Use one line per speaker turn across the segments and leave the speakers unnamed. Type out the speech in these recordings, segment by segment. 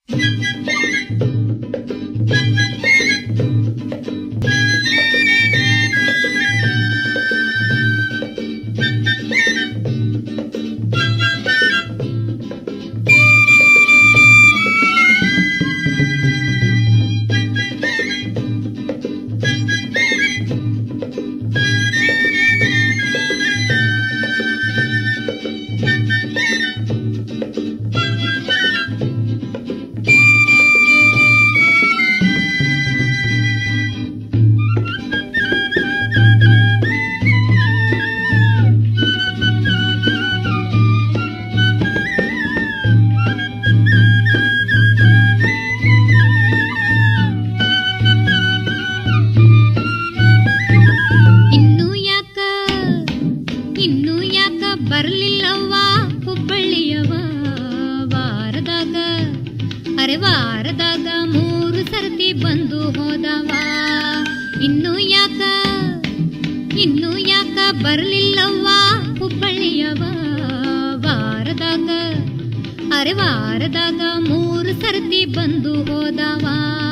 ಇನ್ನು ಯಾಕ ಇನ್ನು ಯಾಕ ಬರ್ಲಿಲ್ಲವ್ವ ಹುಬ್ಬಳ್ಳಿಯವ ವಾರದಾಗ ಅರೆ ವಾರದಾಗ ಮೂರು ಸರ್ತಿ ಬಂದು ಹೋದವ ಇನ್ನು ಯಾಕ ಇನ್ನು ಯಾಕ ಬರ್ಲಿಲ್ಲವ್ವ ಹುಬ್ಬಳ್ಳಿಯವ ವಾರದಾಗ ಅರೆ ವಾರದಾಗ ಮೂರು ಸರ್ತಿ ಬಂದು ಹೋದವ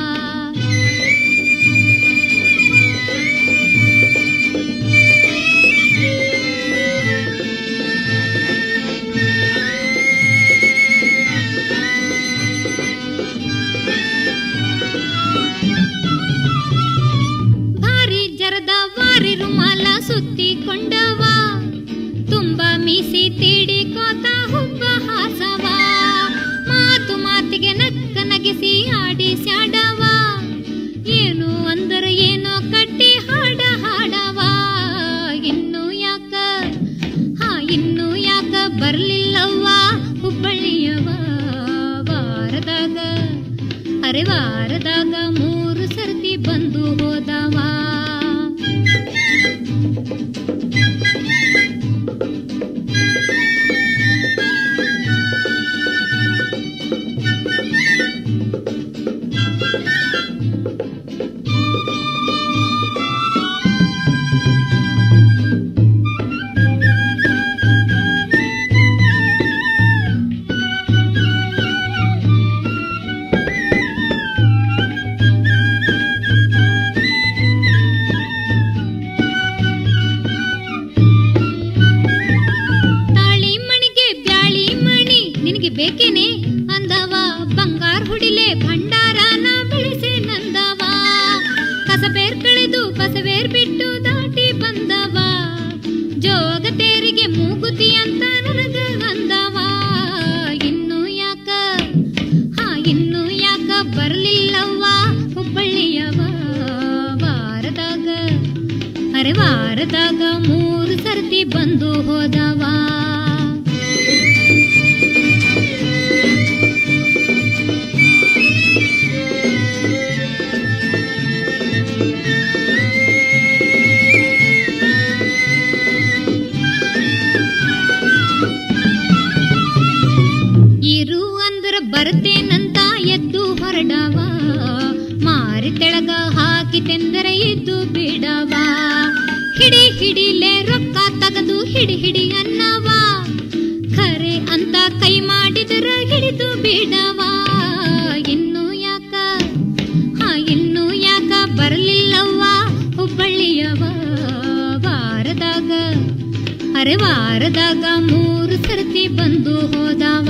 ಭಾರಿ ಜರದ ವಾರಿ ರುಮಾಲ ಸುತ್ತಿಕೊಂಡವ ತುಂಬ ಮೀಸಿ ತೀಡಿಕೋತ ಹುಬ್ಬ ಹಾಸವ ಮಾತು ಮಾತಿಗೆ ನಕ್ಕ ನಗಿಸಿ ಆಡಿ ಸ್ಯಾಡವ ಏನು ಅಂದರ ಏನೋ ಕಟ್ಟಿ ಹಾಡ ಹಾಡವ ಇನ್ನು ಯಾಕ ಹಾ ಇನ್ನು ಯಾಕ ಬರ್ಲಿಲ್ಲವ್ವ ಹುಬ್ಬಳ್ಳಿಯವ ವಾರದಾಗ ಅರೆ ವಾರದಾಗ ಮೂರು ಸರ್ತಿ ಬಂದು ಹೋದವ ತಾಳಿ ಮಣಿಗೆ ಬ್ಯಾಳಿ ಮಣಿ ನಿನಗೆ ಬೇಕೇನೆ ಅಂದವ ಬಂಗಾರ ಹುಡಿಲೆ ಭಂಡಾರನ ಬೆಳೆಸೆ ನಂದವ ಕಸಬೇರ್ ಕಳೆದು ಕಸಬೇರ್ ಬಿಟ್ಟು ದಾಟಿ ಬಂದವ ಜೋಗ ತೇರಿಗೆ ಮೂಗುತಿ ಅಂತ ನನಗ ಅಂದವ ಇನ್ನು ಯಾಕ ಹಾ ಇನ್ನು ಯಾಕ ಬರ್ಲಿಲ್ಲವ್ವ ಹುಬ್ಬಳ್ಳಿಯವ ವಾರದಾಗ ಅರೆ ವಾರದಾಗ ಮೂರು ಸರ್ತಿ ಬಂದು ಹೋದವ ಇರು ಅಂದ್ರ ಬರ್ತೇನಂತ ಎದ್ದು ಹೊರಡವ ಮಾರಿ ತೆಳಗ ಹಾಕಿತೆಂದರೆ ಇದ್ದು ಬಿಡವ ಹಿಡಿ ಹಿಡಿಲೆ ರೊಕ್ಕ ತಗದು ಹಿಡಿ ಹಿಡಿ ಅನ್ನವ ಖರೆ ಅಂತ ಕೈ ಮಾಡಿದರ ಹಿಡಿದು ಬಿಡವ ಇನ್ನು ಯಾಕ ಹಾ ಇನ್ನು ಯಾಕ ಬರಲಿಲ್ಲವ್ವ ಹುಬ್ಬಳ್ಳಿಯವ ವಾರದಾಗ ಅರೆ ವಾರದಾಗ ಮೂರು ಸರ್ತಿ ಬಂದು ಹೋದವ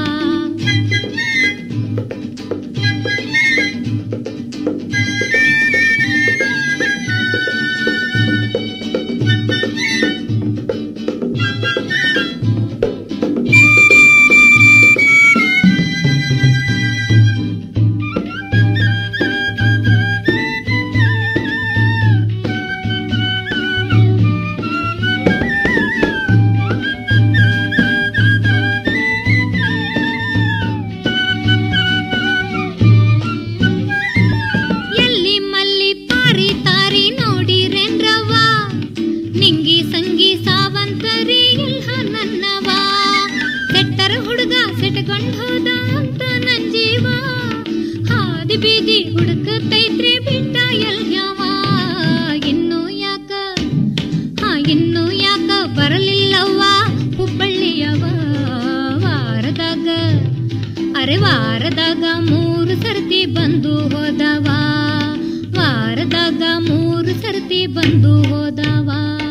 ಎಲ್ಲಿ ಮಲ್ಲಿ ಪಾರಿ ತಾರಿ ನೋಡಿರೇನ್ರವ್ವ ನಿಂಗಿ ಸಂಗಿ ಸಾವಂತರಿ ಇಲ್ಹ ನನ್ನವ ಸೆಟ್ಟರ ಹುಡುಗ ಸೆಟ್ಕೊಂಡ್ ಹೋದ ಅಂತ ನನ್ ಜೀವ ಹಾದಿ ಬೀದಿ ಹುಡುಕತೈತ್ರಿ ಬಿಟ್ಟ ಎಲ್ಯವ ಇನ್ನು ಯಾಕ ಹಾ ಇನ್ನು ಯಾಕ ಬರಲಿಲ್ಲವ್ವ ಹುಬ್ಬಳ್ಳಿಯವ ವಾರದಾಗ ಅರೆ ವಾರದಾಗ ಮೂರು ಸರ್ತಿ ಬಂದು ಹೋದವ ವಾರದಾಗ ಮೂರು ಸರ್ತಿ ಬಂದು ಹೋದವ